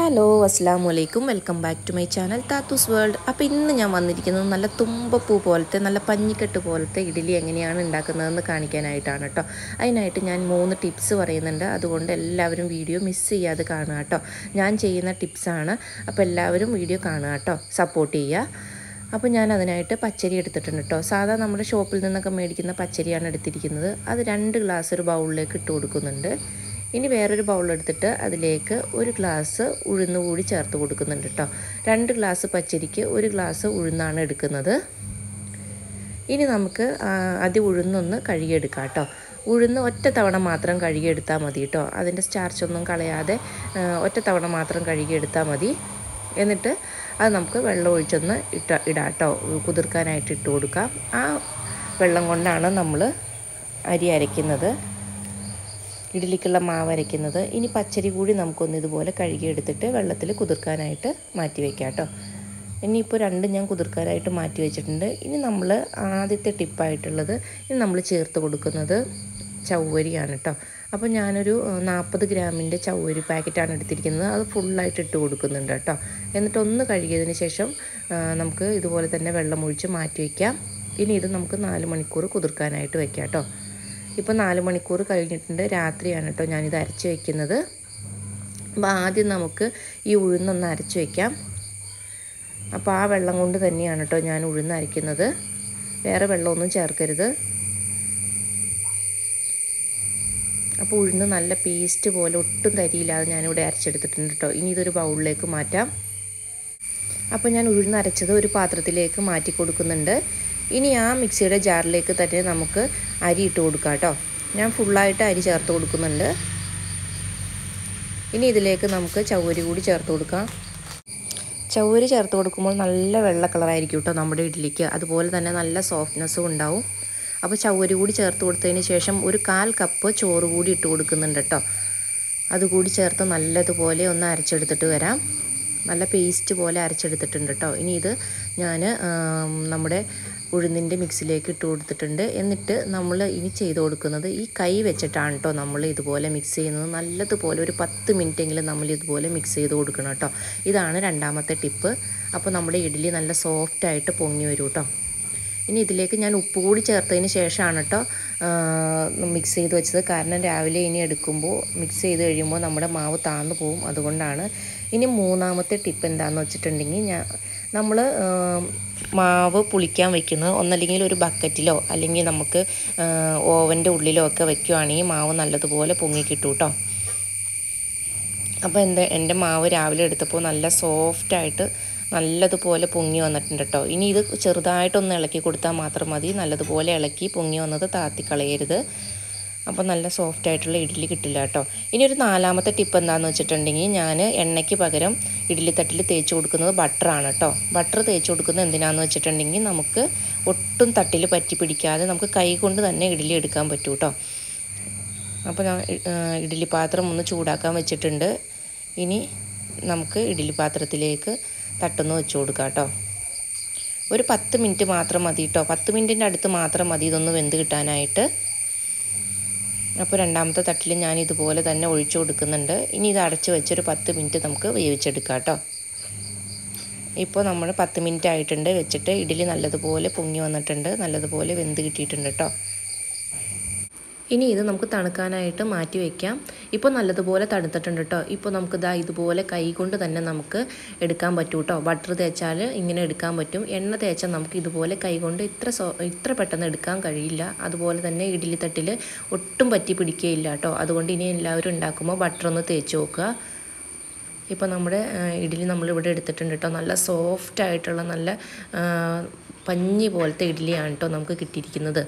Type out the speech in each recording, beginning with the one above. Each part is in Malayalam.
ഹലോ അസ്സാം വലൈക്കും welcome back to my channel താത്തൂസ് വേൾഡ് അപ്പോൾ ഇന്ന് ഞാൻ വന്നിരിക്കുന്നത് നല്ല തുമ്പപ്പൂ പോലത്തെ നല്ല പഞ്ഞിക്കെട്ട് പോലത്തെ ഇഡ്ഡലി എങ്ങനെയാണ് ഉണ്ടാക്കുന്നതെന്ന് കാണിക്കാനായിട്ടാണ് കേട്ടോ അതിനായിട്ട് ഞാൻ മൂന്ന് ടിപ്സ് പറയുന്നുണ്ട് അതുകൊണ്ട് എല്ലാവരും വീഡിയോ മിസ് ചെയ്യാതെ കാണുക കേട്ടോ ഞാൻ ചെയ്യുന്ന ടിപ്സാണ് അപ്പോൾ എല്ലാവരും വീഡിയോ കാണുക കേട്ടോ സപ്പോർട്ട് ചെയ്യുക അപ്പോൾ ഞാൻ അതിനായിട്ട് പച്ചരി എടുത്തിട്ടുണ്ട് കേട്ടോ സാധാ നമ്മുടെ ഷോപ്പിൽ നിന്നൊക്കെ മേടിക്കുന്ന പച്ചരിയാണ് എടുത്തിരിക്കുന്നത് അത് രണ്ട് ഗ്ലാസ് ഒരു ബൗളിലേക്ക് ഇട്ട് കൊടുക്കുന്നുണ്ട് ഇനി വേറൊരു ബൗൾ എടുത്തിട്ട് അതിലേക്ക് ഒരു ഗ്ലാസ് ഉഴുന്ന് കൂടി ചേർത്ത് കൊടുക്കുന്നുണ്ട് കേട്ടോ രണ്ട് ഗ്ലാസ് പച്ചരിക്ക് ഒരു ഗ്ലാസ് ഉഴുന്നാണ് എടുക്കുന്നത് ഇനി നമുക്ക് അത് ഉഴുന്നൊന്ന് കഴുകിയെടുക്കാം കേട്ടോ ഉഴുന്ന് ഒറ്റ തവണ മാത്രം കഴുകിയെടുത്താൽ മതി കേട്ടോ അതിൻ്റെ സ്റ്റാർച്ചൊന്നും കളയാതെ ഒറ്റ തവണ മാത്രം കഴുകിയെടുത്താൽ മതി എന്നിട്ട് അത് നമുക്ക് വെള്ളം ഒഴിച്ചൊന്ന് ഇട്ട ഇടാം കേട്ടോ കുതിർക്കാനായിട്ട് ഇട്ട് കൊടുക്കാം ആ വെള്ളം കൊണ്ടാണ് നമ്മൾ അരി അരയ്ക്കുന്നത് ഇഡ്ഡലിക്കുള്ള മാവ് അരയ്ക്കുന്നത് ഇനി പച്ചരി കൂടി നമുക്കൊന്ന് ഇതുപോലെ കഴുകിയെടുത്തിട്ട് വെള്ളത്തിൽ കുതിർക്കാനായിട്ട് മാറ്റി വയ്ക്കാം കേട്ടോ ഇനിയിപ്പോൾ രണ്ടും ഞാൻ കുതിർക്കാനായിട്ട് മാറ്റി വെച്ചിട്ടുണ്ട് ഇനി നമ്മൾ ആദ്യത്തെ ടിപ്പായിട്ടുള്ളത് ഇനി നമ്മൾ ചേർത്ത് കൊടുക്കുന്നത് ചവ്വരിയാണ് കേട്ടോ അപ്പോൾ ഞാനൊരു നാൽപ്പത് ഗ്രാമിൻ്റെ ചവ്വരി പാക്കറ്റാണ് എടുത്തിരിക്കുന്നത് അത് ഫുള്ളായിട്ട് ഇട്ട് കൊടുക്കുന്നുണ്ട് കേട്ടോ എന്നിട്ട് ഒന്ന് കഴുകിയതിന് ശേഷം നമുക്ക് ഇതുപോലെ തന്നെ വെള്ളം ഒഴിച്ച് മാറ്റി വയ്ക്കാം ഇനി ഇത് നമുക്ക് നാല് മണിക്കൂർ കുതിർക്കാനായിട്ട് വെക്കാം കേട്ടോ ഇപ്പോൾ നാല് മണിക്കൂർ കഴിഞ്ഞിട്ടുണ്ട് രാത്രിയാണ് കേട്ടോ ഞാനിത് അരച്ച് വയ്ക്കുന്നത് അപ്പോൾ ആദ്യം നമുക്ക് ഈ ഉഴുന്നൊന്ന് അരച്ച് വയ്ക്കാം അപ്പോൾ ആ വെള്ളം കൊണ്ട് തന്നെയാണ് കേട്ടോ ഞാൻ ഉഴുന്ന് അരയ്ക്കുന്നത് വേറെ വെള്ളമൊന്നും ചേർക്കരുത് അപ്പോൾ ഉഴുന്ന് നല്ല പേസ്റ്റ് പോലെ ഒട്ടും തരിയില്ലാതെ ഞാനിവിടെ അരച്ചെടുത്തിട്ടുണ്ട് കേട്ടോ ഇനി ഇതൊരു ബൗളിലേക്ക് മാറ്റാം അപ്പോൾ ഞാൻ ഉഴുന്ന് അരച്ചത് ഒരു പാത്രത്തിലേക്ക് മാറ്റി കൊടുക്കുന്നുണ്ട് ഇനി ആ മിക്സിയുടെ ജാറിലേക്ക് തന്നെ നമുക്ക് അരി ഇട്ട് കൊടുക്കാം കേട്ടോ ഞാൻ ഫുള്ളായിട്ട് അരി ചേർത്ത് കൊടുക്കുന്നുണ്ട് ഇനി ഇതിലേക്ക് നമുക്ക് ചവ്വരി കൂടി ചേർത്ത് കൊടുക്കാം ചവ്വരി ചേർത്ത് കൊടുക്കുമ്പോൾ നല്ല വെള്ള കളറായിരിക്കും കേട്ടോ നമ്മുടെ ഇഡ്ഡലിക്ക് അതുപോലെ തന്നെ നല്ല സോഫ്റ്റ്നെസ്സും ഉണ്ടാവും അപ്പോൾ ചവ്വരി കൂടി ചേർത്ത് കൊടുത്തതിന് ശേഷം ഒരു കാൽ കപ്പ് ചോറ് കൂടി ഇട്ട് കൊടുക്കുന്നുണ്ട് കേട്ടോ അതുകൂടി ചേർത്ത് നല്ലതുപോലെ ഒന്ന് അരച്ചെടുത്തിട്ട് വരാം നല്ല പേസ്റ്റ് പോലെ അരച്ചെടുത്തിട്ടുണ്ട് കേട്ടോ ഇനി ഇത് ഞാൻ നമ്മുടെ ഉഴുന്നിൻ്റെ മിക്സിലേക്ക് ഇട്ട് കൊടുത്തിട്ടുണ്ട് എന്നിട്ട് നമ്മൾ ഇനി ചെയ്ത് കൊടുക്കുന്നത് ഈ കൈ വെച്ചിട്ടാണ് കേട്ടോ നമ്മൾ ഇതുപോലെ മിക്സ് ചെയ്യുന്നത് നല്ലതുപോലെ ഒരു പത്ത് മിനിറ്റെങ്കിലും നമ്മൾ ഇതുപോലെ മിക്സ് ചെയ്ത് കൊടുക്കണം കേട്ടോ ഇതാണ് രണ്ടാമത്തെ ടിപ്പ് അപ്പോൾ നമ്മുടെ ഇഡ്ഡലി നല്ല സോഫ്റ്റായിട്ട് പൊങ്ങി വരും കേട്ടോ ഇനി ഇതിലേക്ക് ഞാൻ ഉപ്പ് കൂടി ചേർത്തതിന് ശേഷമാണ് കേട്ടോ മിക്സ് ചെയ്ത് വെച്ചത് കാരണം രാവിലെ ഇനി എടുക്കുമ്പോൾ മിക്സ് ചെയ്ത് കഴിയുമ്പോൾ നമ്മുടെ മാവ് താന്നു പോവും അതുകൊണ്ടാണ് ഇനി മൂന്നാമത്തെ ടിപ്പ് എന്താണെന്ന് വെച്ചിട്ടുണ്ടെങ്കിൽ ഞാൻ നമ്മൾ മാവ് പുളിക്കാൻ വെക്കുന്നത് ഒന്നല്ലെങ്കിൽ ഒരു ബക്കറ്റിലോ അല്ലെങ്കിൽ നമുക്ക് ഓവൻ്റെ ഉള്ളിലോ ഒക്കെ വെക്കുകയാണെങ്കിൽ മാവ് നല്ലതുപോലെ പൊങ്ങി കിട്ടും കേട്ടോ അപ്പോൾ എൻ്റെ എൻ്റെ മാവ് രാവിലെ എടുത്തപ്പോൾ നല്ല സോഫ്റ്റായിട്ട് നല്ലതുപോലെ പൊങ്ങി വന്നിട്ടുണ്ട് കേട്ടോ ഇനി ഇത് ചെറുതായിട്ടൊന്ന് ഇളക്കി കൊടുത്താൽ മാത്രം മതി നല്ലതുപോലെ ഇളക്കി പൊങ്ങി വന്നത് താത്തി കളയരുത് അപ്പോൾ നല്ല സോഫ്റ്റ് ആയിട്ടുള്ള ഇഡ്ഡലി കിട്ടില്ല കേട്ടോ ഇനി ഒരു നാലാമത്തെ ടിപ്പ് എന്താണെന്ന് വെച്ചിട്ടുണ്ടെങ്കിൽ ഞാൻ എണ്ണയ്ക്ക് പകരം ഇഡ്ഡലി തട്ടിൽ തേച്ച് കൊടുക്കുന്നത് ബട്ടറാണ് കേട്ടോ ബട്ടർ തേച്ച് കൊടുക്കുന്നത് എന്തിനാന്ന് വെച്ചിട്ടുണ്ടെങ്കിൽ നമുക്ക് ഒട്ടും തട്ടിൽ പറ്റി പിടിക്കാതെ നമുക്ക് കൈ കൊണ്ട് തന്നെ ഇഡ്ഡലി എടുക്കാൻ പറ്റും കേട്ടോ അപ്പോൾ ഞാൻ ഇഡ്ഡലി പാത്രം ഒന്ന് ചൂടാക്കാൻ വെച്ചിട്ടുണ്ട് ഇനി നമുക്ക് ഇഡ്ഡലി പാത്രത്തിലേക്ക് തട്ടൊന്ന് വെച്ച് കൊടുക്കാം കേട്ടോ ഒരു പത്ത് മിനിറ്റ് മാത്രം മതി കേട്ടോ പത്ത് മിനിറ്റിൻ്റെ അടുത്ത് മാത്രം മതി ഇതൊന്ന് വെന്ത് കിട്ടാനായിട്ട് അപ്പോൾ രണ്ടാമത്തെ തട്ടിൽ ഞാൻ ഇതുപോലെ തന്നെ ഒഴിച്ചു കൊടുക്കുന്നുണ്ട് ഇനി ഇത് അടച്ച് വെച്ചൊരു പത്ത് മിനിറ്റ് നമുക്ക് വേവിച്ചെടുക്കാം കേട്ടോ ഇപ്പോൾ നമ്മൾ പത്ത് മിനിറ്റ് ആയിട്ടുണ്ട് വെച്ചിട്ട് ഇഡ്ഡലി നല്ലതുപോലെ പൊങ്ങി വന്നിട്ടുണ്ട് നല്ലതുപോലെ വെന്ത് കിട്ടിയിട്ടുണ്ട് കേട്ടോ ഇനി ഇത് നമുക്ക് തണുക്കാനായിട്ട് മാറ്റി വയ്ക്കാം ഇപ്പോൾ നല്ലതുപോലെ തണുത്തിട്ടുണ്ട് കേട്ടോ ഇപ്പോൾ നമുക്ക് ഇതാ ഇതുപോലെ കൈ കൊണ്ട് തന്നെ നമുക്ക് എടുക്കാൻ പറ്റും കേട്ടോ ബട്ടർ തേച്ചാൽ ഇങ്ങനെ എടുക്കാൻ പറ്റും എണ്ണ തേച്ചാൽ നമുക്ക് ഇതുപോലെ കൈ കൊണ്ട് ഇത്ര സോ ഇത്ര പെട്ടെന്ന് എടുക്കാൻ കഴിയില്ല അതുപോലെ തന്നെ ഇഡ്ഡലി തട്ടിൽ ഒട്ടും പറ്റി പിടിക്കുകയില്ല കേട്ടോ അതുകൊണ്ട് ഇനി എല്ലാവരും ഉണ്ടാക്കുമ്പോൾ ബട്ടർ ഒന്ന് തേച്ച് നോക്കുക ഇപ്പോൾ നമ്മുടെ ഇഡ്ഡലി നമ്മളിവിടെ എടുത്തിട്ടുണ്ട് കേട്ടോ നല്ല സോഫ്റ്റ് ആയിട്ടുള്ള നല്ല പഞ്ഞി പോലത്തെ ഇഡ്ഡലിയാണ് കേട്ടോ നമുക്ക് കിട്ടിയിരിക്കുന്നത്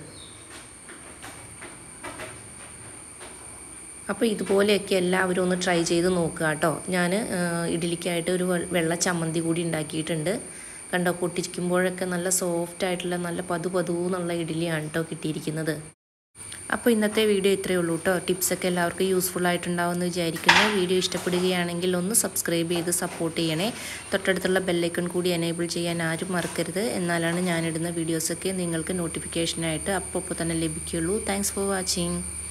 അപ്പോൾ ഇതുപോലെയൊക്കെ എല്ലാവരും ഒന്ന് ട്രൈ ചെയ്ത് നോക്കുക കേട്ടോ ഞാൻ ഇഡ്ഡലിക്കായിട്ട് ഒരു വെള്ള ചമ്മന്തി കൂടി ഉണ്ടാക്കിയിട്ടുണ്ട് കണ്ടോ പൊട്ടിക്കുമ്പോഴൊക്കെ നല്ല സോഫ്റ്റ് ആയിട്ടുള്ള നല്ല പതു പതു എന്നുള്ള ഇഡ്ഡലിയാണ് കേട്ടോ കിട്ടിയിരിക്കുന്നത് അപ്പോൾ ഇന്നത്തെ വീഡിയോ ഇത്രയേ ഉള്ളൂ കേട്ടോ ടിപ്സൊക്കെ എല്ലാവർക്കും യൂസ്ഫുൾ ആയിട്ടുണ്ടാവുമെന്ന് വിചാരിക്കുന്നു വീഡിയോ ഇഷ്ടപ്പെടുകയാണെങ്കിൽ ഒന്ന് സബ്സ്ക്രൈബ് ചെയ്ത് സപ്പോർട്ട് ചെയ്യണേ തൊട്ടടുത്തുള്ള ബെല്ലൈക്കൺ കൂടി എനേബിൾ ചെയ്യാൻ ആരും മറക്കരുത് എന്നാലാണ് ഞാനിടുന്ന വീഡിയോസൊക്കെ നിങ്ങൾക്ക് നോട്ടിഫിക്കേഷനായിട്ട് അപ്പോൾ തന്നെ ലഭിക്കുകയുള്ളൂ താങ്ക്സ് ഫോർ വാച്ചിങ്